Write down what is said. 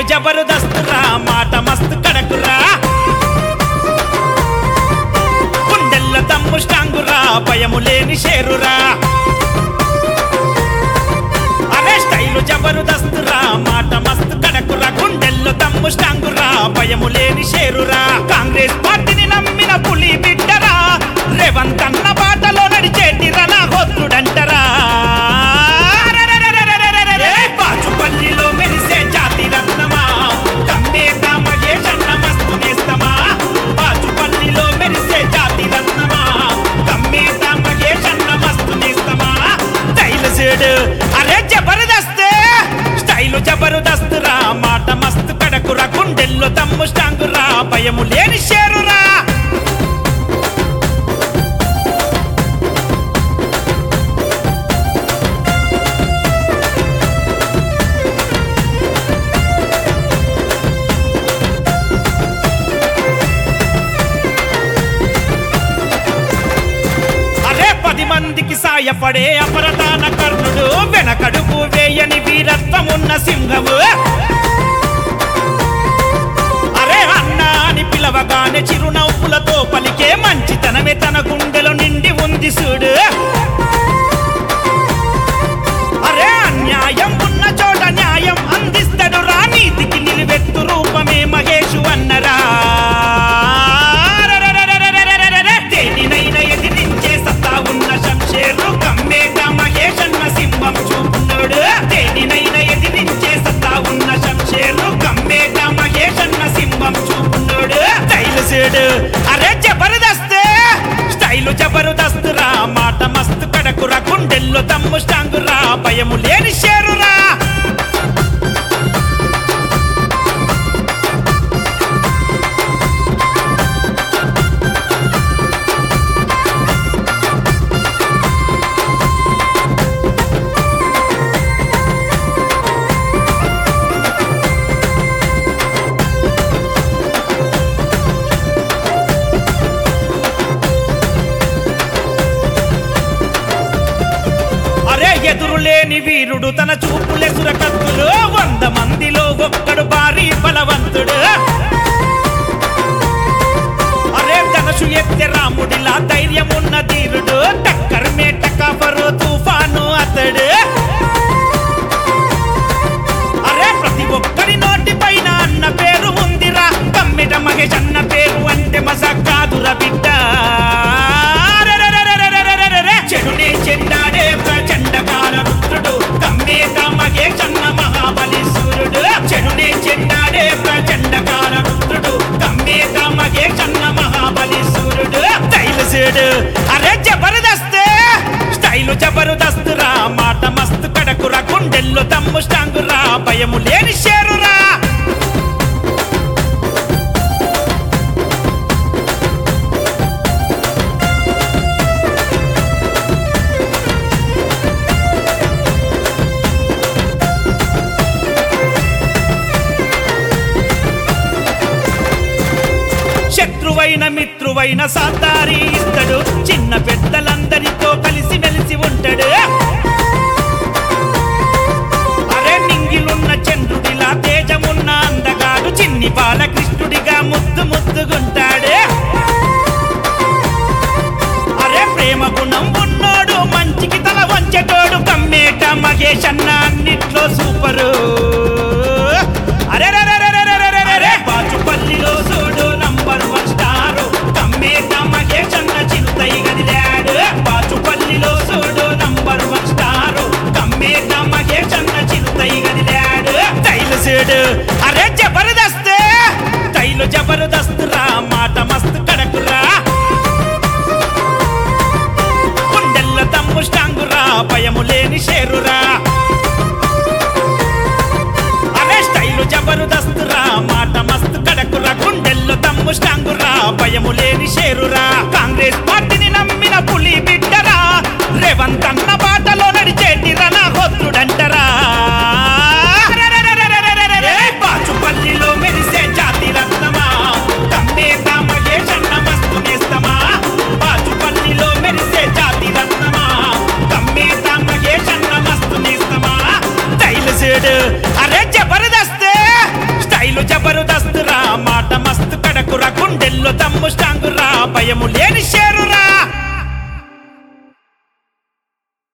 జబర్దస్తురా మాట మస్తు కడకురా గుండెల్ల దమ్ము స్టాంగురా భయము లేని షేరురా అరే స్టైలు జబర్దస్తురా మాట మస్తు కడకురా గుండెల్లో దమ్ము స్టాంగురా భయము లేని షేరురా కాంగ్రెస్ పార్టీని నమ్మిన పులి బిడ్డరా రేవంత్ అన్న బాటలో నడిచేటి రనా హోత్రుడంటరా అరెరెరెరెరెరెరెరెరె! బాచుపల్లిలో మెరిసే జాతి రత్నమా కమ్మేత మహేషన్న మస్తు నేస్తమా బాచుపల్లిలో మెరిసే జాతి రత్నమా కమ్మేత మహేషన్న మస్తు నేస్తమా స్టైల్ సేడు అరే జబర్దస్త్ స్టైలు జబర్దస్త్ రా మాట మస్తు కడకురా గుండెల్లో తమ్ము స్టాంగురా భయము లేని షేరురా అరే పది మందికి సాయపడే అపరదాన కర్ణుడు వెనకడుపు వేయని వీరత్వమున్న సింహము అరే అన్నా అని పిలవగానే చిరునవ్వులతో పలికే మంచితనమే తన గుండెలో నిండి ఉంది చూడు అరే అన్యాయం ఉన్న చోట న్యాయం అందిస్తాడు రా నీతికి నిలువెత్తు రూపమే మహేషు అన్నరా అరెరెరెరెరెరెరెరెరె. దేనినైనా ఎదిరించే సత్తా ఉన్న శంషేరు కమ్మేట మహేష్ అన్న సింహం చూపున్నాడు దేనినైనా ఎదిరించే సత్తా ఉన్న శంషేరు కమ్మేట మహేష్ అన్న సింహం చూపున్నాడు స్టైల్ సేడు అరే జబర్దస్త్ స్టైలు జబర్దస్త్ రా మాట మస్తు కడకురా గుండెల్లో దమ్ము స్టాంగురా భయము లేని షేరురా అరే ఎదురులేని వీరుడు తన చూపులెసుర కత్తులు వంద మందిలో ఒక్కడు భారీ బలవంతుడు అరే ధనసు ఎత్తె రాముడిలా ధైర్యమున్న ధీరుడు టక్కర్ మేట కఫరు తుఫాను అతడు అరే ప్రతి ఒక్కరి నోటి పైన అన్న పేరు ఉందిరా కమ్మిట మహేష్ అన్న పేరు అంటే మజాక్ కాదురా బిడ్డ అరెరెరెరెరెరెరెరెరె. చెడునే చెండాడే ప్రచండకాల రుద్రుడు కమ్మేత మహేష్ అన్న మహాబలి సూర్యుడు చెడునే చెండాడే ప్రచండకాల రుద్రుడు కమ్మేత మహేష్ అన్న మహాబలి సూర్యుడు స్టైల్ సేడు అరే జబర్దస్త్ స్టైలు జబర్దస్త్ రా మాట మస్తు కడకురా గుండెల్లో దమ్ము స్టాంగురా భయము లేని షేరురా శత్రువైన మిత్రువైన సాతారి ఇస్తాడు చిన్న పెద్దలందరితో కలిసి మెలిసి ఉంటాడు అరే నింగిలున్న చంద్రుడిలా తేజమున్న అందగాడు చిన్ని బాలకృష్ణుడిగా ముద్దు ముద్దుగుంటాడు అరే ప్రేమ గుణం ఉన్నోడు మంచికి తల వంచెటోడు కమ్మేట మహేష్ అన్న అన్నిట్లో సూపరు అరే బాచుపల్లిలో చూడు నంబర్ వన్ స్టారు కమ్మేట మహేష్ అన్న చింతై గదిలాడు బాచుపల్లిలో చూడు నంబర్ వన్ స్టారు కమ్మేట మహేష్ అన్న చింతై గదిలాడు స్టైల్ చూడు అరే జబర్దస్త్ స్టైల్ జబర్దస్త్ రా మాట మస్తు కడకురా గుండెల్ల దమ్ము స్టాంగురా భయము లేని షేరురా అరే స్టైలు జబర్దస్త్ రా మాట మస్తు కడకురా గుండెల్లో దమ్ము స్టాంగురా భయము లేని షేరురా కాంగ్రెస్ పార్టీని నమ్మిన పులి బిడ్డరా రేవంత్ అన్న బాటలో నడిచేటి రనా హోత్రుడంటరా అరెరెరెరెరెరెరెరె! బాచుపల్లిలో మెరిసే జాతి రత్నమా కమ్మేత మహేష్ అన్న మస్తు నేస్తమా బాచుపల్లిలో మెరిసే జాతి రత్నమా కమ్మేత మహేష్ అన్న మస్తు నేస్తమా స్టైల్ సేడు అరే జబర్దస్త్ రంగంలో దమ్ము స్టాంగురా భయము లేని షేరురా